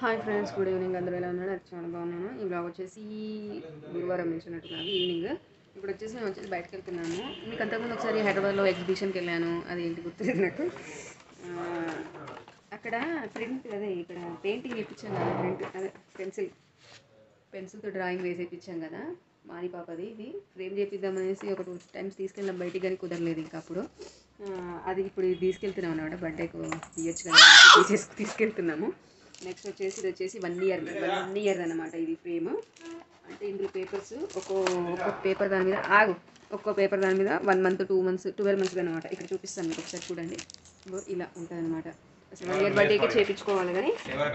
Hi friends good evening అందరూ ఎలా ఉన్నాడు అది చాలా బాగున్నాను ఈ బ్లాగ్ వచ్చేసి గురువారం నుంచినట్టున్నాను ఈవినింగ్ ఇప్పుడు వచ్చేసి నేను వచ్చేసి బయటకు వెళ్తున్నాను మీకు అంతకుముందు ఒకసారి హైదరాబాద్లో ఎగ్జిబిషన్కి వెళ్ళాను అది ఏంటి గుర్తులేదు నాకు ఆ, అక్కడ ప్రింట్ అదే ఇక్కడ పెయింటింగ్ వేయించాను కదా ప్రింట్ అదే పెన్సిల్ పెన్సిల్తో డ్రాయింగ్ వేసి వేయించాం కదా మాని పాపది ఇది ఫ్రేమ్ చేపిద్దామనేసి ఒక టూ టైమ్స్ తీసుకెళ్ళాం బయటికి కానీ కుదరలేదు ఇంకా అప్పుడు ఆ, అది ఇప్పుడు ఇది తీసుకెళ్తున్నాం అనమాట బర్త్డేకు ఇవ్వచ్చు కదా అనేసి తీసేసి తీసుకెళ్తున్నాము నెక్స్ట్ వచ్చేసి ఇది వచ్చేసి వన్ ఇయర్ వన్ ఇయర్ అనమాట ఇది ఫ్రేమ్ అంటే ఇందులో పేపర్స్ ఒక్కో ఒక్కొక్క పేపర్ దాని మీద ఆగు ఒక్కో పేపర్ దాని మీద one month two months twelve months అనమాట ఇక్కడ చూపిస్తాను మీకు ఒకసారి చూడండి ఇగో ఇలా ఉంటుంది అనమాట అసలు వన్ ఇయర్ బర్త్డేకి చేయించుకోవాలి కానీ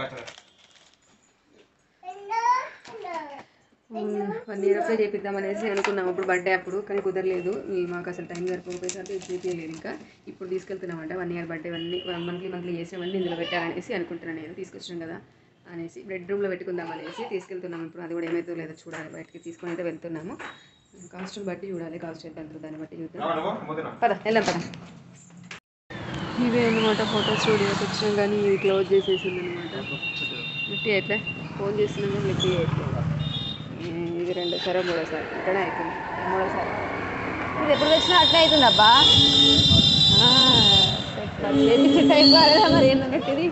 వన్ ఇయర్ అప్పుడే చేపిద్దాం అనేసి అనుకున్నాం ఇప్పుడు బర్త్డే అప్పుడు కానీ కుదరలేదు ఈ మాకు అసలు టైం సరిపోకపోయేసరికి ఇది చేపించలేదు ఇంకా ఇప్పుడు తీసుకెళ్తున్నామంట వన్ ఇయర్ బర్త్డే వన్నీ మంత్లీ మంత్లీ చేసేవన్నీ ఇందులో పెట్టాలనేసి అనుకుంటున్నాను నేను తీసుకొచ్చాను కదా అనేసి బెడ్రూమ్లో పెట్టుకుందాం అనేసి తీసుకెళ్తున్నాం ఇప్పుడు అది కూడా ఏమైతే లేదో చూడాలి బయటికి తీసుకొని అయితే వెళ్తున్నాము కాస్ట్యూమ్ బట్టి చూడాలి కాస్ట్ ఎంత దాన్ని బట్టి చూద్దాం పద వెళ్దాం పద ఇవే అనమాట ఫోటో స్టూడియోకి వచ్చినాం కానీ ఇది క్లోజ్ చేసేసింది అనమాట లిఫ్ట్ ఎట్లా ఫోన్ చేస్తున్నాం కానీ లిఫ్ట్ చేయట్లేదు ఏ, ఇది రెండోసారి మూడోసారి ఇక్కడ అయిపోయింది మూడోసారి ఇది ఎప్పుడు తెచ్చినా అట్లే అవుతుందబ్బా చేపించి టైం కాలేదా మరి ఏంటన్నట్టు ఇది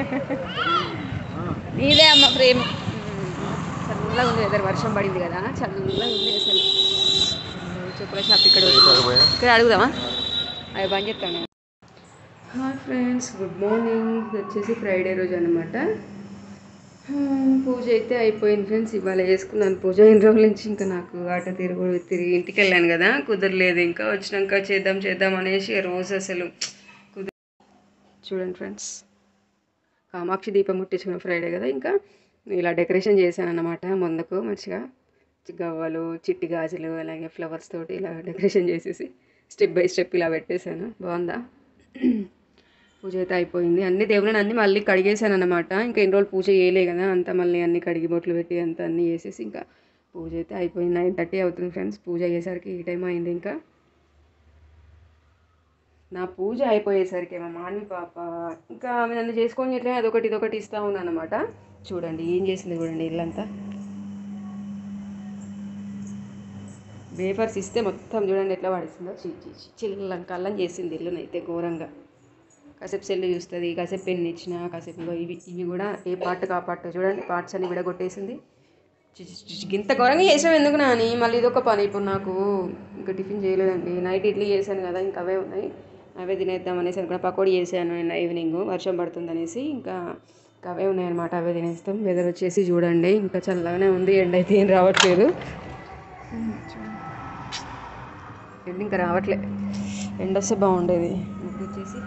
నీదే అమ్మ ప్రేమ చల్లగా ఉంది వెదర్ వర్షం పడింది కదా చల్లగా ఉంది అసలు చెప్పుల షాప్ ఇక్కడ ఉంది. ఇక్కడ అడుగుదామా అవి బంద్ చెప్తాను హాయ్ ఫ్రెండ్స్ గుడ్ మార్నింగ్ ఇది వచ్చేసి ఫ్రైడే రోజు అనమాట పూజ అయితే అయిపోయింది ఫ్రెండ్స్ ఇవాళ చేసుకున్నాను పూజ ఎన్ని రోజుల నుంచి ఇంకా నాకు ఆట తిరుగు తిరిగి ఇంటికి వెళ్ళాను కదా కుదరలేదు ఇంకా వచ్చినాక చేద్దాం చేద్దాం అనేసి రోజు అసలు కుదర చూడండి ఫ్రెండ్స్ కామాక్షి దీపం ముట్టించుకున్న ఫ్రైడే కదా ఇంకా ఇలా డెకరేషన్ చేశాను అన్నమాట ముందుకు మంచిగా గవ్వలు చిట్టి గాజులు అలాగే ఫ్లవర్స్ తోటి ఇలా డెకరేషన్ చేసేసి స్టెప్ బై స్టెప్ ఇలా పెట్టేశాను బాగుందా పూజ అయితే అయిపోయింది అన్ని దేవుళ్ళని అన్ని మళ్ళీ కడిగేశాను అనమాట ఇంకా ఎన్ని రోజులు పూజ చేయలే కదా అంతా మళ్ళీ అన్ని కడిగి బొట్లు పెట్టి అంతా అన్నీ చేసేసి ఇంకా పూజ అయితే అయిపోయింది నైన్ థర్టీ అవుతుంది ఫ్రెండ్స్ పూజ అయ్యేసరికి ఈ టైం అయింది ఇంకా నా పూజ అయిపోయేసరికి మా మాన్వి పాప ఇంకా ఆమె నన్ను చేసుకొని ఇట్లా అదొకటి ఇదొకటి ఇస్తూ ఉన్నాను అనమాట చూడండి ఏం చేసింది చూడండి ఇల్లంతా వేపర్స్ ఇస్తే మొత్తం చూడండి ఎట్లా పడేసిందో చి చి చి చిల్లం కల్లం చేసింది ఇల్లునైతే ఘోరంగా కాసేపు సెల్లు చూస్తుంది కాసేపు పెన్ ఇచ్చిన కాసేపు ఇగో ఇవి ఇవి కూడా ఏ పార్ట్ ఆ పార్ట్ చూడండి పార్ట్స్ అన్ని విడగొట్టేసింది చి చి చి చి ఇంత ఘోరంగా చేసాం ఎందుకు నాని మళ్ళీ ఇదొక పని ఇప్పుడు నాకు ఇంకా టిఫిన్ చేయలేదండి నైట్ ఇడ్లీ చేశాను కదా ఇంకా అవే ఉన్నాయి అవే తినేద్దాం అనేసి అనుకున్నా పకోడీ చేశాను నిన్న ఈవినింగ్ వర్షం పడుతుంది అనేసి ఇంకా ఇంకా అవే ఉన్నాయన్నమాట అవే తినేస్తాం వెదర్ వచ్చేసి చూడండి ఇంకా చల్లగానే ఉంది ఎండ అయితే ఏం రావట్లేదు ఎండ ఇంకా రావట్లే ఎండ వస్తే బాగుండేది ఇప్పుడు వచ్చేసి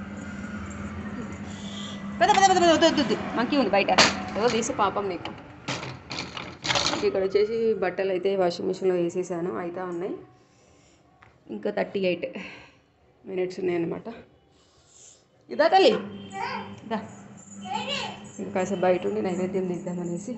పెద్ద పెద్ద పెద్ద పెద్ద వద్దు వద్దు మంకీ ఉంది బయట ఏదో తీసి పాపం నీకు ఇంక ఇక్కడ వచ్చేసి బట్టలు అయితే వాషింగ్ మిషన్లో వేసేసాను అయితే ఉన్నాయి ఇంకా థర్టీ ఎయిట్ మినిట్స్ ఉన్నాయన్నమాట ఇదా తల్లి ఇదా ఇంకా కాసేపు బయట ఉండి నైవేద్యం తీద్దామనేసి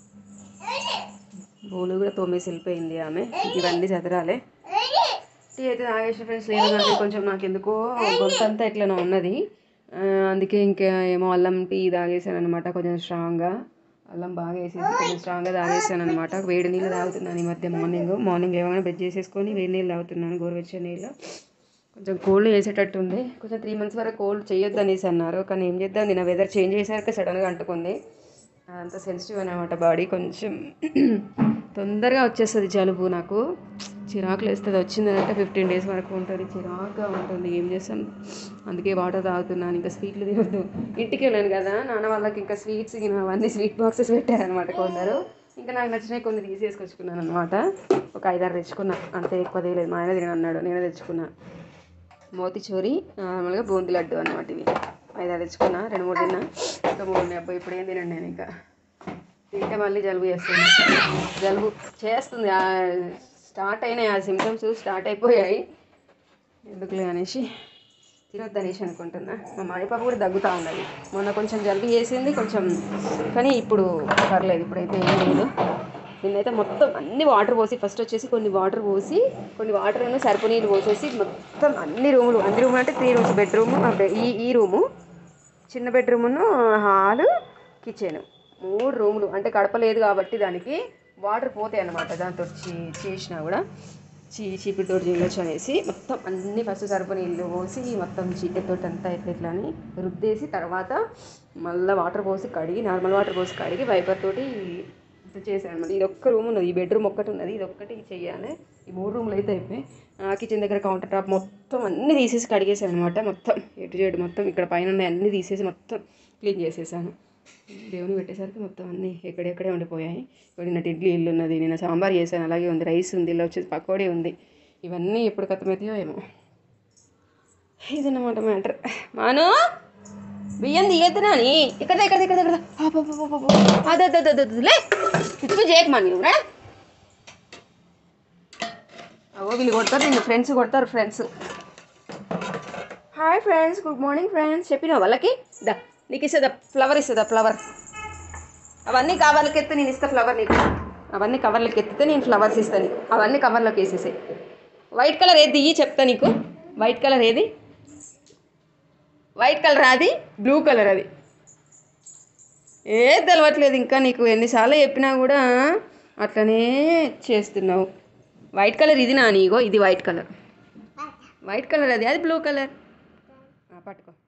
బోలు కూడా తోమేసి వెళ్ళిపోయింది ఆమె ఇవన్నీ చదరాలే టీ అయితే తాగేసిన ఫ్రెండ్స్ లేదు కానీ కొంచెం నాకు ఎందుకో గొంతంతా ఎట్లనో ఉన్నది ఆ, అందుకే ఇంకా ఏమో అల్లం టీ తాగేసాను అనమాట కొంచెం స్ట్రాంగ్గా అల్లం బాగా వేసేసి కొంచెం స్ట్రాంగ్గా తాగేసాను అనమాట వేడి నీళ్ళు తాగుతున్నాను ఈ మధ్య మార్నింగ్ మార్నింగ్ లేవగానే బెడ్ చేసేసుకొని వేడి నీళ్ళు తాగుతున్నాను గోరువెచ్చని నీళ్ళు కొంచెం కోల్డ్ చేసేటట్టు ఉంది కొంచెం త్రీ మంత్స్ వరకు కోల్డ్ చేయొద్దు అనేసి అన్నారు కానీ ఏం చేద్దాం నిన్న వెదర్ చేంజ్ చేశాక సడన్గా అంటుకుంది అంత సెన్సిటివ్ అనమాట బాడీ కొంచెం తొందరగా వచ్చేస్తుంది జలుబు నాకు చిరాకులు వేస్తుంది వచ్చిందంటే ఫిఫ్టీన్ డేస్ వరకు ఉంటుంది చిరాకుగా ఉంటుంది ఏం చేస్తాం అందుకే వాటర్ తాగుతున్నాను ఇంకా స్వీట్లు తినొద్దు ఇంటికి వెళ్ళాను కదా నాన్న వాళ్ళకి ఇంకా స్వీట్స్ అవన్నీ స్వీట్ బాక్సెస్ పెట్టారనమాట కొందరు ఇంకా నాకు నచ్చినవి కొన్ని తీసేసుకొచ్చుకున్నాను అనమాట ఒక ఐదారు తెచ్చుకున్నా అంతే ఎక్కువ తెలియదు మా ఆయన తిన అన్నాడు నేనే తెచ్చుకున్నా మోతిచూరి నార్మల్గా బూందీ లడ్డు అనమాట ఇవి ఐదారు తెచ్చుకున్నా రెండు మూడు తిన్నా ఇంకా మూడు ఉన్నాయి అబ్బాయి ఇప్పుడు ఏం తినండి నేను ఇంకా తింటే మళ్ళీ జలుబు చేస్తుంది జలుబు చేస్తుంది ఆ స్టార్ట్ అయినాయి ఆ సిమ్టమ్స్ స్టార్ట్ అయిపోయాయి ఎందుకులే అనేసి తినొద్దు అనేసి అనుకుంటున్నా మా మాడి పాప కూడా దగ్గుతూ ఉన్నది మొన్న కొంచెం జలుబు చేసింది కొంచెం కానీ ఇప్పుడు పర్లేదు ఇప్పుడైతే ఏం లేదు నిన్నైతే మొత్తం అన్ని వాటర్ పోసి ఫస్ట్ వచ్చేసి కొన్ని వాటర్ పోసి కొన్ని వాటర్ సరుపు నీళ్ళు పోసేసి మొత్తం అన్ని రూములు అన్ని రూములు అంటే త్రీ రూమ్స్ బెడ్రూమ్ ఈ ఈ రూము చిన్న బెడ్రూమును హాలు కిచెన్ మూడు రూములు అంటే కడప లేదు కాబట్టి దానికి వాటర్ పోతాయి అన్నమాట దాంతో చే- చేసినా కూడా చీ చీపిరితో చేయొచ్చు అనేసి మొత్తం అన్ని ఫస్ట్ సరుపు నీళ్ళు పోసి మొత్తం చీకటితో అంతా ఇట్లా ఇట్లా అని రుద్దేసి తర్వాత మళ్ళీ వాటర్ పోసి కడిగి నార్మల్ వాటర్ పోసి కడిగి వైపర్ తోటి ఇట్లా చేశాను అనమాట ఇది ఒక్క రూమ్ ఉన్నది ఈ బెడ్రూమ్ ఒక్కటి ఉన్నది ఇది ఒక్కటి చెయ్యాలి ఈ మూడు రూమ్లు అయితే అయిపోయి కిచెన్ దగ్గర కౌంటర్ టాప్ మొత్తం అన్నీ తీసేసి కడిగేసాను అనమాట మొత్తం ఎటు చేయడం మొత్తం ఇక్కడ పైన ఉన్నాయి అన్నీ తీసేసి మొత్తం క్లీన్ చేసేసాను దేవుని పెట్టేసరికి మొత్తం అన్నీ ఎక్కడెక్కడే ఉండిపోయాయి ఇప్పుడు నిన్న ఇడ్లీ ఇల్లు ఉన్నది నిన్న సాంబార్ చేశాను అలాగే ఉంది రైస్ ఉంది ఇలా వచ్చేసి పకోడీ ఉంది ఇవన్నీ ఎప్పుడు కథమవుతాయో ఏమో ఇదన్నమాట మ్యాటర్ మాను బియ్యం తీయద్దునాని ఇక్కడ ఇక్కడ ఇక్కడ ఇక్కడ అదే అదే అదే అదే లే పిచ్చి చేయకు మా నువ్వు రా అవో వీళ్ళు కొడతారు నిన్ను ఫ్రెండ్స్ కొడతారు friends hi friends good morning friends చెప్పినా వాళ్ళకి దా నీకు ఇస్తుందా ఫ్లవర్ ఇస్తుందా ఫ్లవర్ అవన్నీ కవర్లకి ఎత్తే నేను ఇస్తా ఫ్లవర్ నీకు అవన్నీ కవర్లకి ఎత్తితే నేను ఫ్లవర్స్ ఇస్తాను అవన్నీ కవర్లోకి వేసేసాయి వైట్ కలర్ ఏది ఇయ్యి చెప్తా నీకు వైట్ కలర్ ఏది వైట్ కలర్ అది బ్లూ కలర్ అది ఏ తెలవట్లేదు ఇంకా నీకు ఎన్నిసార్లు చెప్పినా కూడా అట్లనే చేస్తున్నావు వైట్ కలర్ ఇది నా నీగో ఇది వైట్ కలర్ వైట్ కలర్ అది అది బ్లూ కలర్ పట్టుకో